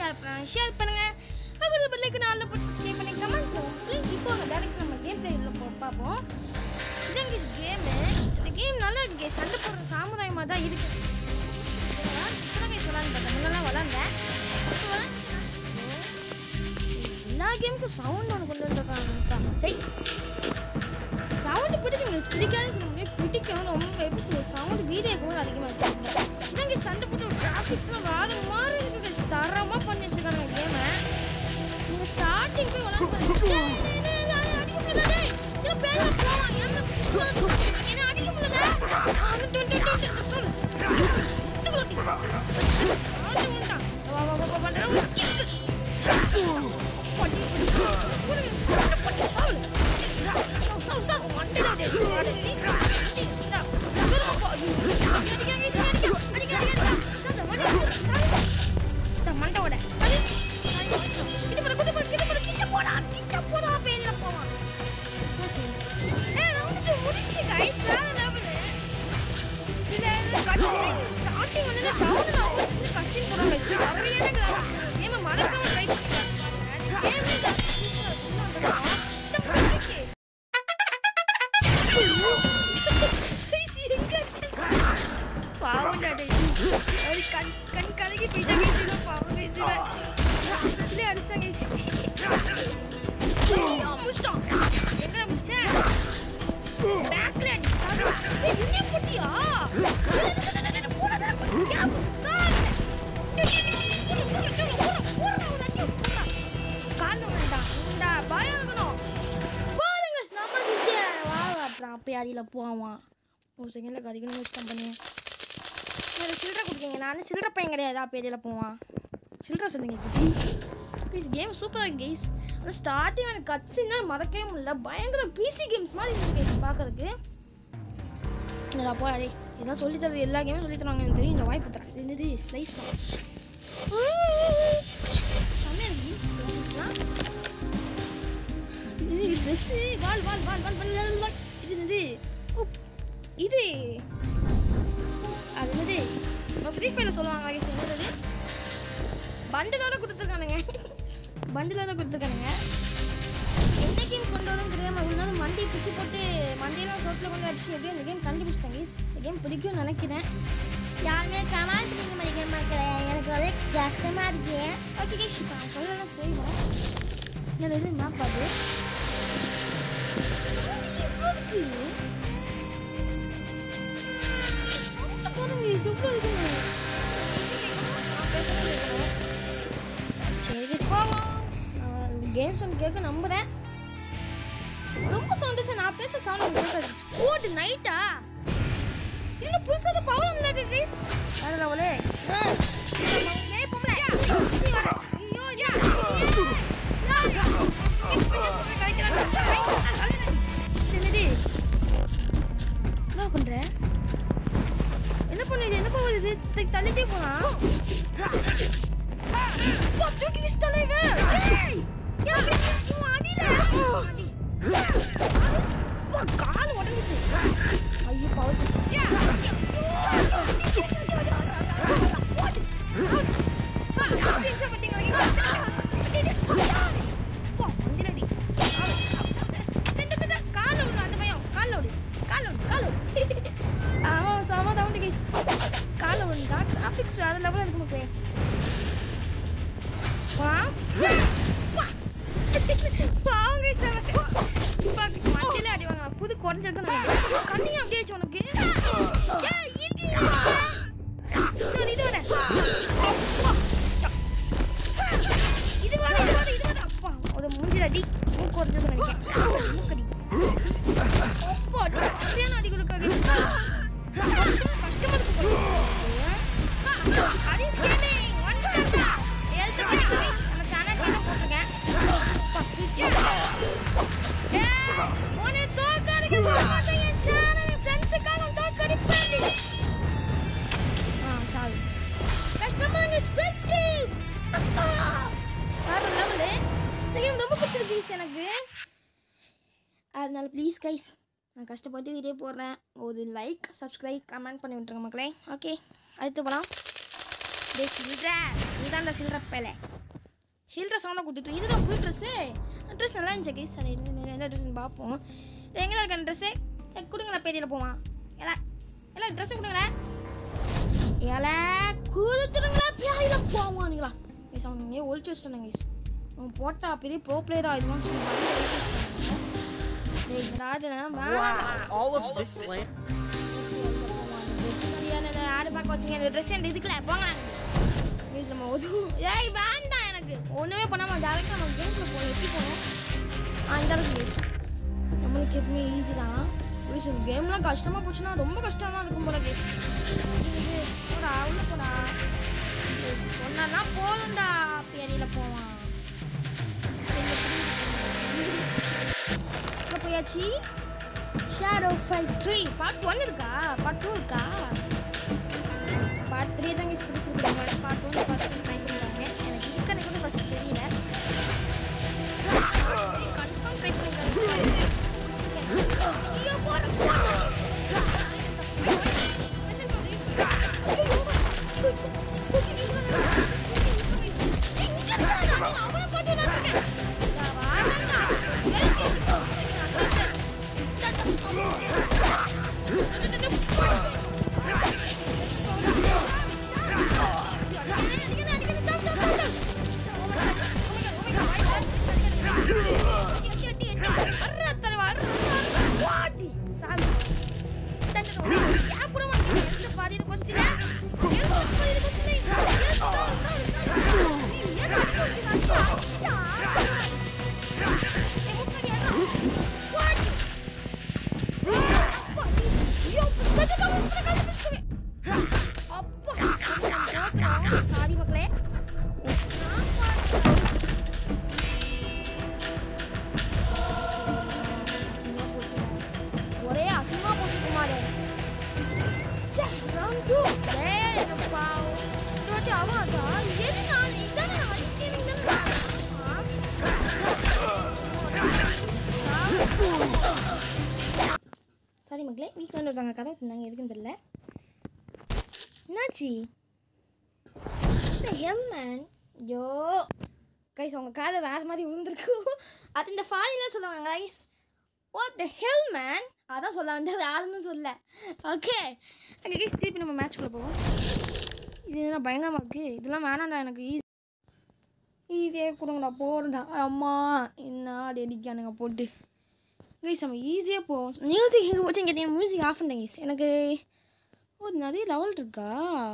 அப்புறம் ஷேர் பண்ணுங்க அப்புறம் பிள்ளைக்கு நாலு போட்டு ஷேர் பண்ணி கமெண்ட் பண்ணுங்க இப்போ டேரக்ட் நம்ம கேம் பிளேயில் போ பார்ப்போம் இதுங்க கேமு இந்த கேம் நல்லா இருக்கு guys. சண்டை போடுற சாமுதாயமாக தான் இருக்கு இதெல்லாம் சித்திரமே சொல்லான்னு பார்த்தேன் முன்னெல்லாம் விளாண்டேன் இப்போ விளாண்டுட்டேன். எல்லா கேமுக்கும் சவுண்ட் ஒன்று கொண்டு வந்துருக்காங்க சரி சவுண்டு பிடிக்கும் guys. பிடிக்காதுன்னு சொல்ல முடியாது பிடிக்கும் ரொம்ப எப்படி சொல்ல சவுண்டு வீடியோ கூட அதிகமாக இருக்கு இதாங்க சண்டை போட்டு கிராஃபிக்ஸ்லாம் வேறு மாதிரி இருக்கு guys. தரமாக பண்ணி வச்சிருக்காங்க கேமை நீங்கள் ஸ்டார்டிங் போய் விளாண்டு பாருங்க. டேய், டேய், டேய், டேய், அடிக்க முடியல, டேய். சில பேர்ல போவான். ஏன்டா என்ன அடிக்க முடியல? அவன் டு, டு, டு, டு, சொல்லு. இதுக்குள்ள ஒட்டி. அவன் வந்துட்டான். வா, வா, வா, வா, வா, வா, எஸ். பட்டி, பட்டி. போடு, பட்டி, பட்டி, சாவு. சாவு, சாவு, சாவு. மண்டையில அடி, அடி, அடி, அடி, இந்தா. சொல்லுங்க, போ. அடிக்க, அடிக்க, அடிக்க, அடிக்க, அடிக்க, அடிக்க. சாவு, மண்டை, சாவு. இந்த மண்டவோட அது கிட்ட போட கிட்ட போட கிட்ட போட கிட்ட போடா கிட்ட போடா பேர்ல போவான் ஏய் நான் வந்து முடிச்சு கைஸ் வேற லெவல் இல்ல கட்டிங் ஸ்டார்டிங் வந்து டவுன் நான் வந்து கட்டிங் போட வச்சு சரியான கேம் மறக்காம ட்ரை பண்ணுங்க கேம் பாவம் டாடி அது கண் கண் கலகி போயிட்டா கேட்டு பாவம் பேசுவேன் இதுல அடிச்சாங்க முடிச்சிட்டோம் எங்க முடிச்சேன் பேக்ல என்ன போட்டியா அப்பயாதியில் போவான் ஒரு செகண்டில் அதிகம் யூஸ் பண்ணி எனக்கு சில்லறை கொடுக்கீங்க நான் சில்லறை பையன் கிடையாது அப்பேதியில் போவான் சில்லறை சொல்லுங்க ப்ளீஸ் கேம் சூப்பராக இருக்கு கேஸ் ஆனால் ஸ்டார்டிங் எனக்கு கட்சின்னா மறக்கவே முடியல பயங்கர பிசி கேம்ஸ் மாதிரி இருந்துச்சு கேஸ் பார்க்கறதுக்கு இல்லை போடாதே இதான் சொல்லி தரது எல்லா கேமும் சொல்லி தருவாங்க எனக்கு தெரியும் இந்த வாய்ப்பு தரேன் இது என்னது லைஃப் இது ட்ரெஸ்ஸு வால் வால் வால் வால் வால் வால் வால் இது என்னது உப். இது அது என்னது நம்ம ஃப்ரீ ஃபயரில் சொல்லுவாங்க guys, என்னது பண்டிலோட கொடுத்துருக்கானுங்க பண்டிலோட கொடுத்துருக்கானுங்க எந்த கேம் கொண்டு வரும் தெரியாமல் இருந்தாலும் மண்டி பிச்சு போட்டு மண்டியெல்லாம் சோட்டில் கொண்டு அடிச்சு எப்படியும் இந்த கேம் கண்டுபிடிச்சிட்டேன் guys. இந்த கேம் பிடிக்கும்னு நினைக்கிறேன் யாருமே கமெண்ட் பண்ணிக்க மாட்டேங்க மக்களே எனக்கு ஒரே கஷ்டமாக இருக்கு ஓகே கேஷ் நான் சொல்லலாம் செய்வோம் என்னது மேப் அது இவ்வளோ இருக்கு சவுண்ட் பாருங்க எவ்வளோ இருக்குங்க சரி guys, போவோம் கேம் சவுண்ட் கேட்க நம்புறேன் ரொம்ப சந்தோஷம் நான் பேச சவுண்ட் கேட்காது ஸ்போர்ட் நைட்டா இந்த புதுசாக பவர் இல்லை கைஸ் வேற லெவலே ஐயோ யா என்னது என்ன பண்ற என்ன பண்ணுது என்ன பண்ணுது த- தள்ளிட்டே போனா அப்பா, தூக்கி வீசிட்டானே இவன். ஏய், எனக்கு உன் அடியில. அடி. அப்பா, கால் உடைஞ்சிச்சு. ஐயோ, பவர் பிடிச்சு. அப்பா, டென்ஷன் பண்ணிட்டீங்களா நீங்க? அப்பா, வண்டியில அடி. கால்ல விடு, அந்த பையன். கால்ல விடு. கால்ல விடு, கால்ல விடு. செம, செம தவுண்டு guys. கால்ல விடுடா. graphics வேற level ல இருக்கு மக்களே. வா. வா. பாவம் guys அவன். பா, மண்டையில அடி வாங்குறான். புது குறைஞ்சிருக்குன்னு நினைக்கிறேன். கண்ணையும் அப்படியே ஆச்சு உனக்கு ஏய், இது இது இது வர. அப்பா. இது வர, இது வர, இது வர. அப்பா, அது மூஞ்சில அடி. மூக்கு குறைஞ்சிருக்குன்னு நினைக்கிறேன். மூக்கடி. அப்பா, அடி. சரியான அடி கொடுக்காது. கஷ்டமா இருக்கு போல. ஹரிஸ் கேமிங் வந்துட்டாங்க. Health பத்தி guys, நம்ம channel கீழ போட்டிருக்கேன். அப்பா, தூக்கி. ஏய், உன்னை தோற்கடிக்க விட மாட்டேன் என் channel, என் friends க்காக நான் தோற்கடிப்பேன்டி. ஆ, சாவு. Guys, நம்ம அங்க spectate. அப்பா. வேற level. இந்த game ரொம்ப பிடிச்சிருக்கு guys எனக்கு அதனால ப்ளீஸ் கைஸ் நான் கஷ்டப்பட்டு வீடியோ போடுறேன் ஒரு லைக் சப்ஸ்கிரைப் கமெண்ட் பண்ணி விட்ருங்க மக்களே ஓகே அடுத்து போகலாம் டே சில்ற இதுதான்டா சில்ற பேலை ட்ரெஸ் சவுண்டாக கொடுத்துட்டு இதுதான் புது ட்ரெஸ்ஸு ட்ரெஸ் நல்லா இருந்துச்சு கைஸ் சரி என்ன ட்ரெஸ்ன்னு பார்ப்போம் எங்கே இருக்க ட்ரெஸ்ஸு கொடுங்களேன் பேதியில் போவான் ஏலா எல்லாம் ட்ரெஸ்ஸு கொடுங்களேன் ஏல கொடுத்துருங்களா பேதியில் போவானுங்களா கைஸ் அவன் இங்கே ஒழிச்சு வச்சுட்டானுங்க கைஸ் அவன் போட்டா பெரிய ப்ரோ பிளேயர் ஆயிடுவான்னு சொல்லி All of this land. ஆடு பார்க்க வச்சுங்க இந்த ட்ரெஸ் எனக்கு இதுக்குல போங்க ப்ளீஸ் நம்ம ஒதுவும் ஏய் வேண்டாம் எனக்கு ஒன்றுமே பண்ணாமல் டேரெக்டாக நம்ம கேம்ஸில் போகணும் எப்படி போகணும் ஆ இந்த அளவுக்கு ப்ளீஸ் நம்மளுக்கு எப்பவுமே ஈஸி தான் ப்ளீஸ் கேம்லாம் கஷ்டமாக போச்சுன்னா ரொம்ப கஷ்டமாக இருக்கும் போல ப்ளீஸ் போடா உள்ள போடா சொன்னா போதும்டா பேரியில் போவான் உள்ள போயாச்சு shadow fight three part one இருக்கா பார்ட் டூ இருக்கா பார்ட் த்ரீ தான் மிஸ் பிடிச்சிருக்காங்க part one part two try பண்ணுறாங்க எனக்கு இதுக்கான கூட ஃபஸ்ட் தெரியல கன்ஃபார்ம் ட்ரை பண்ணிருக்காங்க ஐயோ போகிறேன் சாரி மக்களே அசிங்கமா போச்சு. ஒரே அசிங்கமா போச்சு குமார் ச்சே, round two. டேய், எனக்கு பாவம். இந்த வாட்டி அவன் அதா? எது நான்? இதானே நான் அடிச்சேன், இதானே நான். சரி மக்களே வீட்டில் வந்து ஒருத்தவங்க கதை வச்சுருந்தாங்க எதுக்குன்னு தெரியல என்னாச்சு ஹெல் மேன் ஐயோ கைஸ் உங்கள் காதை வேறு மாதிரி விழுந்திருக்கும் அது இந்த ஃபாதிலாம் சொல்லுவாங்க guys what the hell man அதான் சொல்ல வந்து வேறுன்னு சொல்ல ஓகே அங்கே கைஸ் திருப்பி நம்ம மேட்ச்குள்ளே போவோம் இது என்ன பயங்கரமாக இருக்குது இதெல்லாம் வேணாம்டா எனக்கு ஈஸி ஈஸியாக கொடுங்கடா போடுடா அம்மா என்ன அடி அடிக்கானுங்க போட்டு கைஸ் நம்ம ஈஸியாக போவோம் மியூசிக் எங்கே போச்சு இங்கே மியூசிக் ஆஃப் பண்ணிட்டேன் கைஸ் எனக்கு ஓ நிறைய லெவல் இருக்கா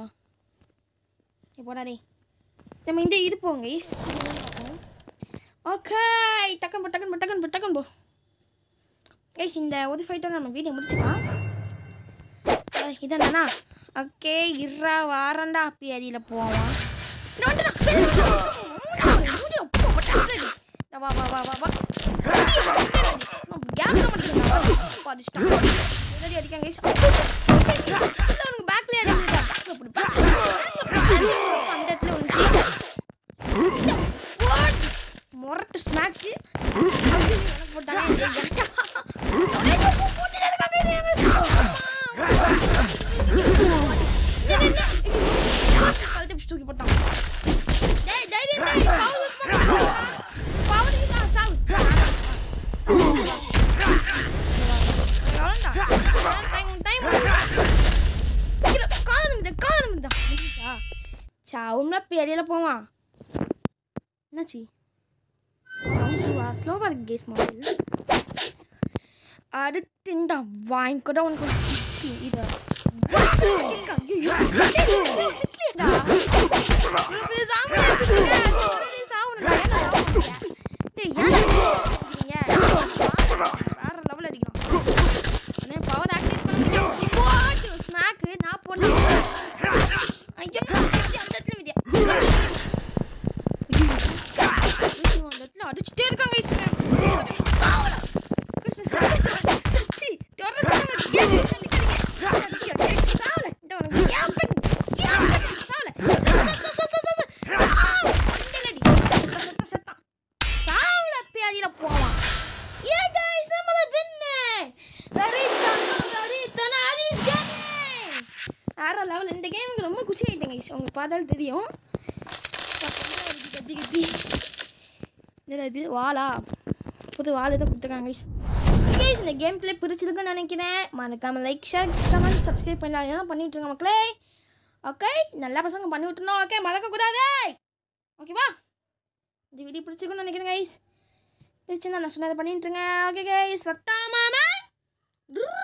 ஏ போடா டேய் நம்ம இந்த இது போங்க கைஸ் ஓகே டக்குன்னு போ டக்குன்னு போ டக்குன்னு போ டக்குன்னு போ கைஸ் இந்த ஒரு ஃபைட்டோட நம்ம வீடியோ முடிச்சுக்கலாம் அஹ் இதானா ஓகே இறா வாரண்டா அப்பி அடியில் போவான் இந்த வந்துடா. மூஞ்சில போ, போ, டக்குனு அடி. இந்த வா வா வா வா வா கேப்ல மட்டும் படிச்சிட்டான் எதாடி அடிக்காங்க guys. இல்ல, அவனுக்கு பேக்லயே அடிக்குதுடா. பேக்ல போடு, பேக்ல போடு. அந்த இடத்துல விழுந்துச்சு. What? முரட்டு ஸ்மாக் எனக்கு போட்டாங்க போட்டு இருக்காங்க கழுத்தை பிடிச்சி தூக்கி போட்டான் டேய் தைரியம் டேய் பாவு யூஸ் பண்ணு பாவு யூஸ் பண்ணு சாவு எவ்வளோண்டா டைம் டைம் கீழே கால நிமிடம் கால நிமிடம் முடிஞ்சா சாவும்னா பெரியல போவான் என்னாச்சு ஸ்லோவாக இருக்கு கேஸ் மாடல் அடுத்துண்டா வாங்கிக்கூட உனக்கு ஒரு குட்டி இதை ஐயோ இருக்கேடா உங்களுக்கு சாமி வச்சுக்கோங்க. சரி, சாவணும்டா. ஏன்டா சாவ மாட்டீங்க? டேய், ஏன்டா இப்படி இருக்கீங்க? வேற level அடிக்கிறான். அண்ணே, power activate பண்ணுங்க. போட்டு, smack, நான் போடல. ஐயோ, மிதி, அந்த இடத்துல மிதி. ஐயோ, அந்த இடத்துல அடிச்சுட்டே இருக்காங்க guys. சாவடா. கிருஷ்ணன், சாவடா. சீ, தொடர்ந்து சாவங்க. கேட்டு, அடிக்காதீங்க. அடிக்க, அடிக்க, சாவல. இந்த உனக்கு கேப்பன், கேப்பன், சாவல. சா, சா, சா, சா, சா, சா. சாவு. மண்டையில அடி. செத்தான், செத்தான், செத்தான். சாவுல பேதியில போவான் ஏ गाइस நம்ம தான் வின்னு வெரி தன வெரி தன ஆலிஸ் கேமிங் வேற லெவல் இந்த கேம் ரொம்ப குஷி ஆயிட்டேன் गाइस உங்களுக்கு பார்த்தாலும் தெரியும் கத்தி கத்தி என்னடா இது வாளா புது வாள் எதுவும் கொடுத்துருக்காங்க கைஸ் கைஸ் இந்த கேம் பிளே பிடிச்சிருக்குன்னு நினைக்கிறேன் மறக்காம லைக் ஷேர் கமெண்ட் சப்ஸ்கிரைப் பண்ணலாம் எல்லாம் பண்ணிட்டு இருங்க மக்களே ஓகே நல்ல பசங்க பண்ணி விட்டுருந்தோம் ஓகே மறக்கக்கூடாது ஓகேவா இந்த வீடியோ பிடிச்சிருக்குன்னு நினைக்கிறேன் கைஸ் பிடிச்சிருந்தா நான் சொன்னதை பண்ணிட்டுருங்க ஓகே கைஸ் வட்டாமாமா